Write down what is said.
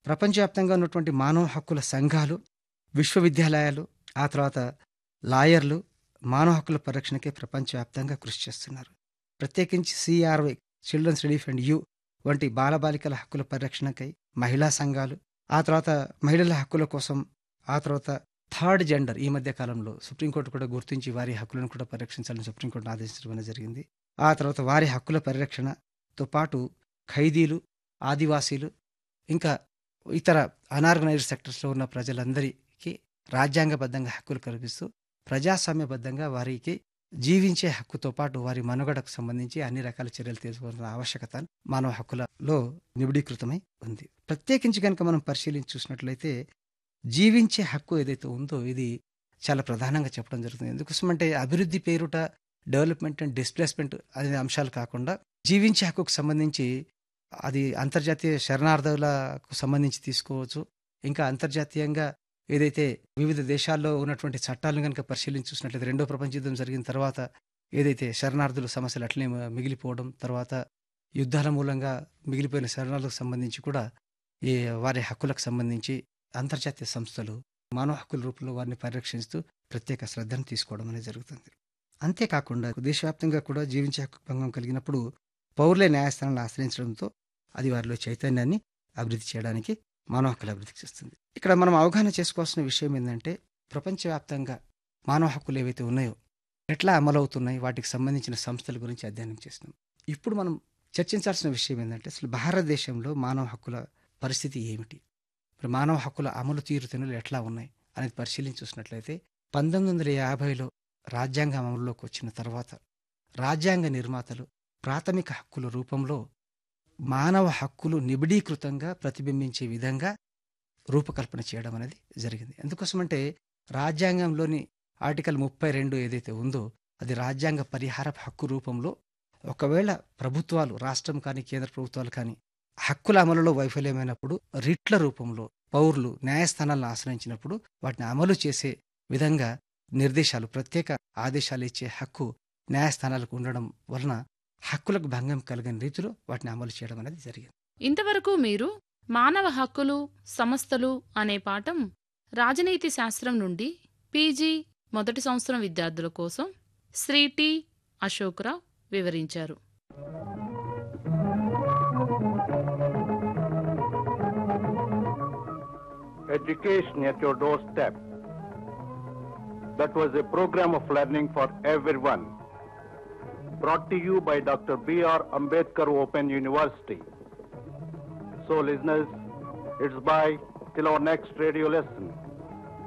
ప్రపంచవ్యాప్తంగా ఉన్నటువంటి మానవ హక్కుల సంఘాలు విశ్వవిద్యాలయాలు ఆ తర్వాత లాయర్లు మానవ హక్కుల పరిరక్షణకే ప్రపంచవ్యాప్తంగా కృషి చేస్తున్నారు ప్రత్యేకించి CRY Children's Relief and You వంటి బాలబాలికల హక్కుల పరిరక్షణకై మహిళా సంఘాలు ఆ తర్వాత మహిళల హక్కుల కోసం ఆ తర్వాత థర్డ్ జెండర్ ఈ మధ్య కాలంలో సుప్రీంకోర్టు కూడా గుర్తించి వారి హక్కులను కూడా పరిరక్షించాలని సుప్రీంకోర్టు ఆదేశించడం అనేది జరిగింది ఆ తర్వాత వారి హక్కుల పరిరక్షణతో పాటు ఖైదీలు ఆదివాసీలు ఇంకా ఇతర అనార్గనైజ్డ్ సెక్టర్స్లో ఉన్న ప్రజలందరికీ రాజ్యాంగబద్ధంగా హక్కులు కల్పిస్తూ ప్రజాస్వామ్యబద్ధంగా వారికి జీవించే హక్కుతో పాటు వారి మనుగడకు సంబంధించి అన్ని రకాల చర్యలు తీసుకోవాల్సిన ఆవశ్యకత మానవ హక్కులలో నిబిడీకృతమై ఉంది ప్రత్యేకించి కనుక మనం పరిశీలించి చూసినట్లయితే జీవించే హక్కు ఏదైతే ఉందో ఇది చాలా ప్రధానంగా చెప్పడం జరుగుతుంది ఎందుకోసమంటే అభివృద్ధి పేరుట డెవలప్మెంట్ అండ్ డిస్ప్లేస్మెంట్ అనే అంశాలు కాకుండా జీవించే హక్కుకు సంబంధించి అది అంతర్జాతీయ శరణార్థులకు సంబంధించి తీసుకోవచ్చు ఇంకా అంతర్జాతీయంగా ఏదైతే వివిధ దేశాల్లో ఉన్నటువంటి చట్టాలను కనుక పరిశీలించి చూసినట్లయితే రెండో ప్రపంచ యుద్ధం జరిగిన తర్వాత ఏదైతే శరణార్థుల సమస్యలు అట్లనే మిగిలిపోవడం తర్వాత యుద్ధాల మూలంగా మిగిలిపోయిన శరణార్థులకు సంబంధించి కూడా ఈ వారి హక్కులకు సంబంధించి అంతర్జాతీయ సంస్థలు మానవ హక్కుల రూపంలో వారిని పరిరక్షిస్తూ ప్రత్యేక శ్రద్ధను తీసుకోవడం అనేది జరుగుతుంది అంతేకాకుండా దేశవ్యాప్తంగా కూడా జీవించే హక్కు భంగం కలిగినప్పుడు పౌరులే న్యాయస్థానాలను ఆశ్రయించడంతో అది వారిలో చైతన్యాన్ని అభివృద్ధి చేయడానికి మానవ హక్కులు అభివృద్ధి చేస్తుంది ఇక్కడ మనం అవగాహన చేసుకోవాల్సిన విషయం ఏంటంటే ప్రపంచవ్యాప్తంగా మానవ హక్కులు ఏవైతే ఉన్నాయో ఎట్లా అమలవుతున్నాయి వాటికి సంబంధించిన సంస్థల గురించి అధ్యయనం చేస్తున్నాం ఇప్పుడు మనం చర్చించాల్సిన విషయం ఏంటంటే అసలు భారతదేశంలో మానవ హక్కుల పరిస్థితి ఏమిటి మరి మానవ హక్కుల అమలు తీరుతెన్నులు ఎట్లా ఉన్నాయి అనేది పరిశీలించి చూసినట్లయితే పంతొమ్మిది వందల యాభైలో రాజ్యాంగం అమలులోకి వచ్చిన తర్వాత రాజ్యాంగ నిర్మాతలు ప్రాథమిక హక్కుల రూపంలో మానవ హక్కులు నిబిడీకృతంగా ప్రతిబింబించే విధంగా రూపకల్పన చేయడం అనేది జరిగింది ఎందుకోసమంటే రాజ్యాంగంలోని ఆర్టికల్ ముప్పై రెండు ఏదైతే ఉందో అది రాజ్యాంగ పరిహార హక్కు రూపంలో ఒకవేళ ప్రభుత్వాలు రాష్ట్రం కానీ కేంద్ర ప్రభుత్వాలు కానీ హక్కుల అమలులో వైఫల్యమైనప్పుడు రిట్ల రూపంలో పౌరులు న్యాయస్థానాలను ఆశ్రయించినప్పుడు వాటిని అమలు చేసే విధంగా నిర్దేశాలు ప్రత్యేక ఆదేశాలు ఇచ్చే హక్కు న్యాయస్థానాలకు ఉండడం వలన హక్కులకు భంగం కలిగిన రీతిలో వాటిని అమలు చేయడం అనేది జరిగింది ఇంతవరకు మీరు మానవ హక్కులు సంస్థలు అనే పాఠం రాజనీతి శాస్త్రం నుండి పీజీ మొదటి సంవత్సరం విద్యార్థుల కోసం శ్రీ టి అశోక్రావు వివరించారు Education at your doorstep. That was a program of learning for everyone. Brought to you by Dr. B.R. Ambedkar Open University. So, listeners, it's bye till our next radio lesson.